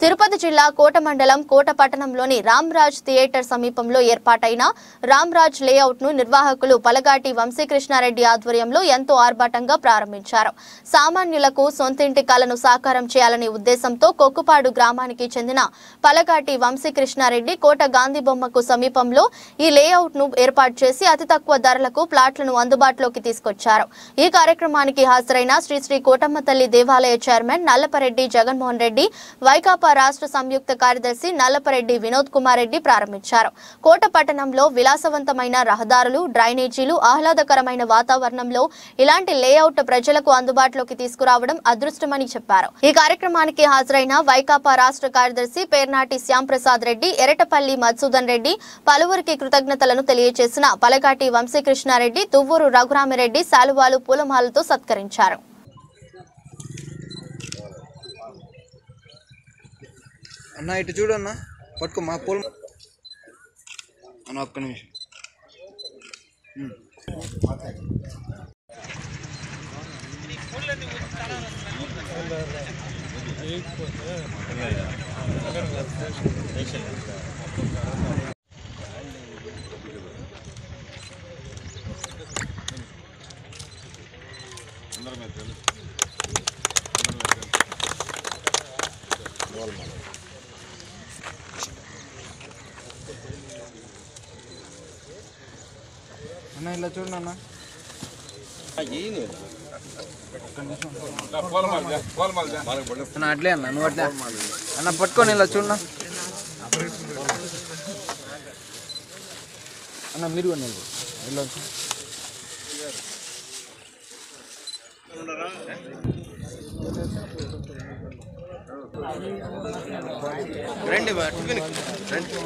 తిరుపతి జిల్లా కోట మండలం కోట పట్టణంలోని రామ్రాజ్ థియేటర్ సమీపంలో ఏర్పాటైన రామ్రాజ్ లేఅవుట్ ను నిర్వాహకులు పలగాటి వంశీకృష్ణారెడ్డి ఆధ్వర్యంలో ఎంతో ఆర్భాటంగా ప్రారంభించారు సామాన్యులకు సొంతింటి కలను సాకారం చేయాలనే ఉద్దేశంతో కొక్కుపాడు గ్రామానికి చెందిన పలగాటి వంశీకృష్ణారెడ్డి కోట గాంధీ బొమ్మకు సమీపంలో ఈ లేఅవుట్ ను ఏర్పాటు చేసి అతి తక్కువ ధరలకు ప్లాట్లను అందుబాటులోకి తీసుకొచ్చారు ఈ కార్యక్రమానికి హాజరైన శ్రీ శ్రీ కోటమ్మ తల్లి దేవాలయ చైర్మన్ నల్లపరెడ్డి జగన్మోహన్ రెడ్డి వైకాపా రాష్ట్ర సంయుక్త కార్యదర్శి నల్లపరెడ్డి వినోద్ కుమార్ రెడ్డి ప్రారంభించారు కోట పట్టణంలో విలాసవంతమైన రహదారులు డ్రైనేజీలు ఆహ్లాదకరమైన వాతావరణంలో ఇలాంటి లేఅవుట్ ప్రజలకు అందుబాటులోకి తీసుకురావడం అదృష్టమని చెప్పారు ఈ కార్యక్రమానికి హాజరైన వైకాపా రాష్ట్ర కార్యదర్శి పేర్నాటి శ్యాంప్రసాద్ రెడ్డి ఎరటపల్లి మధుసూదన్ రెడ్డి పలువురికి కృతజ్ఞతలను తెలియజేసిన పలగాటి వంశీకృష్ణారెడ్డి తువ్వూరు రఘురామిరెడ్డి శాలువాలు పూలమాలతో సత్కరించారు అన్న ఇటు చూడు అన్న పట్టుకో మా పూల అన్న ఒక్క నిమిషం ఉమ్. అన్న ఇలా చూడండి అన్న అన్న అట్లే అన్న నువ్వు అట్లే అన్న పట్టుకొని ఇలా చూడన్నా అన్న మీరు కూడా నిలబడు. ఇలా వచ్చి. రండి బా, టిఫిన్ కి. రండి